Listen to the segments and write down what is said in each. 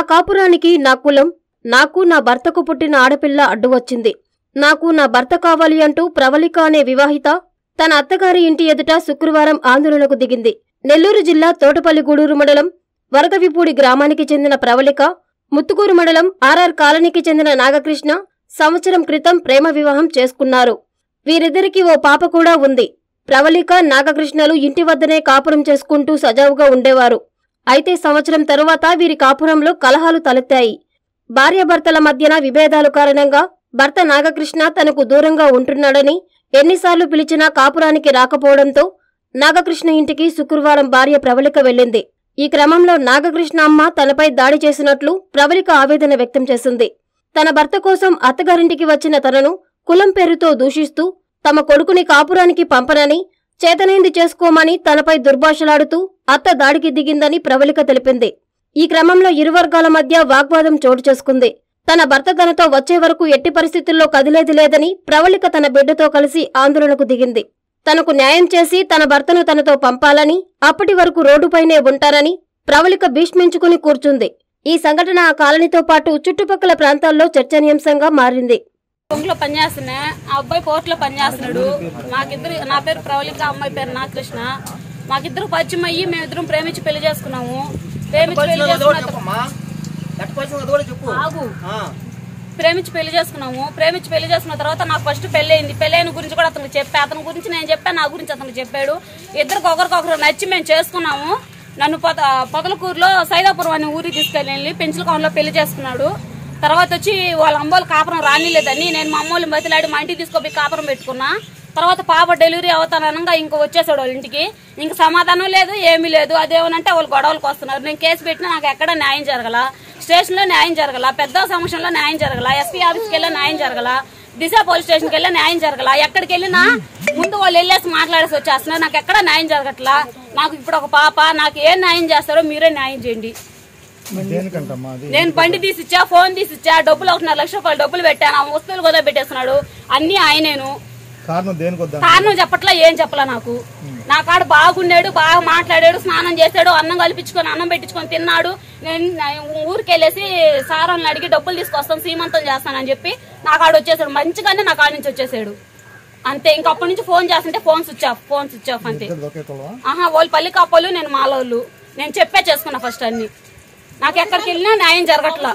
కాపురానికి నా కులం నాకు నా భర్తకు పుట్టిన ఆడపిల్ల అడ్డు వచ్చింది నాకు నా భర్త కావాలి అంటూ ప్రవళిక అనే వివాహిత తన అత్తగారి ఇంటి ఎదుట శుక్రవారం ఆందోళనకు దిగింది నెల్లూరు జిల్లా తోటపల్లి గూడూరు మండలం వరదవిపూడి గ్రామానికి చెందిన ప్రవళిక ముత్తుకూరు మండలం ఆర్ఆర్ కాలనీకి చెందిన నాగకృష్ణ సంవత్సరం క్రితం ప్రేమ వివాహం చేసుకున్నారు వీరిద్దరికీ ఓ పాప కూడా ఉంది ప్రవళిక నాగకృష్ణలు ఇంటి వద్దనే కాపురం చేసుకుంటూ సజావుగా ఉండేవారు అయితే సంవత్సరం తరువాత వీరి కాపురంలో కలహాలు తలెత్తాయి భార్యాభర్తల మధ్యన విభేదాలు కారణంగా భర్త నాగకృష్ణ తనకు దూరంగా ఉంటున్నాడని ఎన్నిసార్లు పిలిచినా కాపురానికి రాకపోవడంతో నాగకృష్ణ ఇంటికి శుక్రవారం భార్య ప్రవళిక వెళ్ళింది ఈ క్రమంలో నాగకృష్ణ అమ్మ తనపై దాడి చేసినట్లు ప్రవళిక ఆవేదన వ్యక్తం చేసింది తన భర్త కోసం అత్తగారింటికి వచ్చిన తనను కులం పేరుతో దూషిస్తూ తమ కొడుకుని కాపురానికి పంపనని చేతనైంది చేసుకోమని తనపై దుర్భాషలాడుతూ అత్త దాడికి దిగిందని ప్రవళిక తెలిపింది ఈ క్రమంలో ఇరు వర్గాల మధ్య వాగ్వాదం చోటు చేసుకుంది తన భర్త తనతో వచ్చే వరకు ఎట్టి పరిస్థితుల్లో కదిలేది లేదని ప్రవళిక తన బిడ్డతో కలిసి ఆందోళనకు దిగింది తనకు న్యాయం చేసి తన భర్తను తనతో పంపాలని అప్పటి వరకు రోడ్డుపైనే ఉంటారని ప్రవళిక భీష్మించుకుని కూర్చుంది ఈ సంఘటన ఆ కాలనీతో పాటు చుట్టుపక్కల ప్రాంతాల్లో చర్చనీయాంశంగా మారింది పొంగులో పనిచేస్తున్నా ఆ అబ్బాయి పోర్టులో పనిచేస్తున్నాడు మాకిద్దరు నా పేరు ప్రవళిక ఆ అమ్మాయి పేరు నాగకృష్ణ మాకిద్దరు పరిచయం అయ్యి మేమిద్దరం ప్రేమించి పెళ్లి చేసుకున్నాము ప్రేమించి పెళ్లి చేసుకున్న చెప్పమ్మా ఎట్ట పరిస్థితి అది కూడా చెప్పు ఆగు ఆ. ప్రేమించి పెళ్లి చేసుకున్నాము ప్రేమించి పెళ్లి చేసుకున్న తర్వాత నాకు ఫస్ట్ పెళ్లి అయింది పెళ్లి అయిన గురించి కూడా అతనికి చెప్పా అతని గురించి నేను చెప్పాను నా గురించి అతనికి చెప్పాడు ఇద్దరికి ఒకరికొకరు నచ్చి మేము చేసుకున్నాము నన్ను పొద పొదలకూరులో సైదాపురం అనే ఊరికి తీసుకెళ్ళి పెంచులకాలంలో పెళ్లి చేసుకున్నాడు తర్వాత వచ్చి వాళ్ళ అమ్మోళ్ళు కాపురం రానిలేదని నేను మా అమ్మోళ్ళని బతిలాడి మా ఇంటికి తీసుకొని కాపురం పెట్టుకున్నా తర్వాత పాప డెలివరీ అవుతాననగా ఇంకా వచ్చేసాడు వాళ్ళ ఇంటికి ఇంక సమాధానం లేదు ఏమీ లేదు అదేమనంటే వాళ్ళు గొడవలకు వస్తున్నారు నేను కేసు పెట్టినా నాకు ఎక్కడ న్యాయం జరగల స్టేషన్ లో న్యాయం జరగల పెద్ద సమస్యలో న్యాయం జరగల ఎస్పీ ఆఫీస్కి వెళ్ళి న్యాయం జరగల దిశ పోలీస్ స్టేషన్కి వెళ్ళి న్యాయం జరగల ఎక్కడికి వెళ్ళినా ముందు వాళ్ళు వెళ్ళేసి మాట్లాడేసి వచ్చేస్తున్నారు నాకు ఎక్కడ న్యాయం జరగట్లా నాకు ఇప్పుడు ఒక పాప నాకు ఏం న్యాయం చేస్తారో మీరే న్యాయం చేయండి దేనికంటమ్మా అది నేను బండి తీసిచ్చా ఫోన్ తీసిచ్చా డబ్బులు ఒకటిన్నర లక్ష రూపాయలు డబ్బులు పెట్టాను ఆ వస్తువులు కూడా పెట్టేస్తున్నాడు అన్ని ఆయనేను కారణం దేనికి వద్దా కారణం చెప్పట్లా ఏం చెప్పలా నాకు నా కాడ బాగుండాడు బాగా మాట్లాడాడు స్నానం చేశాడు అన్నం కల్పించుకొని అన్నం పెట్టించుకొని తిన్నాడు నేను నా ఊరికి వెళ్ళేసి సారాన్ని అడిగి డబ్బులు తీసుకొస్తాను సీమంతం చేస్తానని చెప్పి నా కాడ వచ్చేసాడు మంచిగానే నా కాడ నుంచి వచ్చేసాడు అంతే ఇంక అప్పటి నుంచి ఫోన్ చేస్తుంటే phone switch off phone switch off అంతే ఇద్దరు ఒకే కులమా ఆహా వాళ్ళు పల్లి కాపోలు నేను మాలోళ్ళు నేను చెప్పే చేసుకున్నా ఫస్ట్ అన్ని నాకు ఎక్కడికి వెళ్ళినా న్యాయం జరగట్లా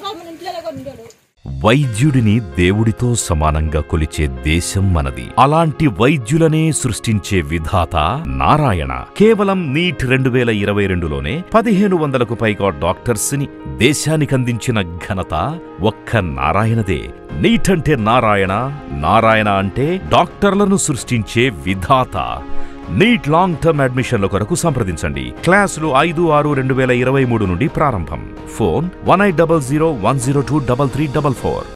వైద్యుడిని దేవుడితో సమానంగా కొలిచే దేశం మనది అలాంటి వైద్యులనే సృష్టించే విధాత నారాయణ కేవలం నీట్ రెండు వేల ఇరవై రెండులోనే పదిహేను వందలకు పైగా డాక్టర్స్ ని దేశానికందించిన ఘనత ఒక్క నారాయణదే నీట్ అంటే నారాయణ నారాయణ అంటే డాక్టర్లను సృష్టించే విధాత నీట్ లాంగ్ టర్మ్ అడ్మిషన్ల కొరకు సంప్రదించండి క్లాసులు ఐదు ఆరు రెండు వేల ఇరవై మూడు నుండి ప్రారంభం phone one eight double zero one zero two double three double four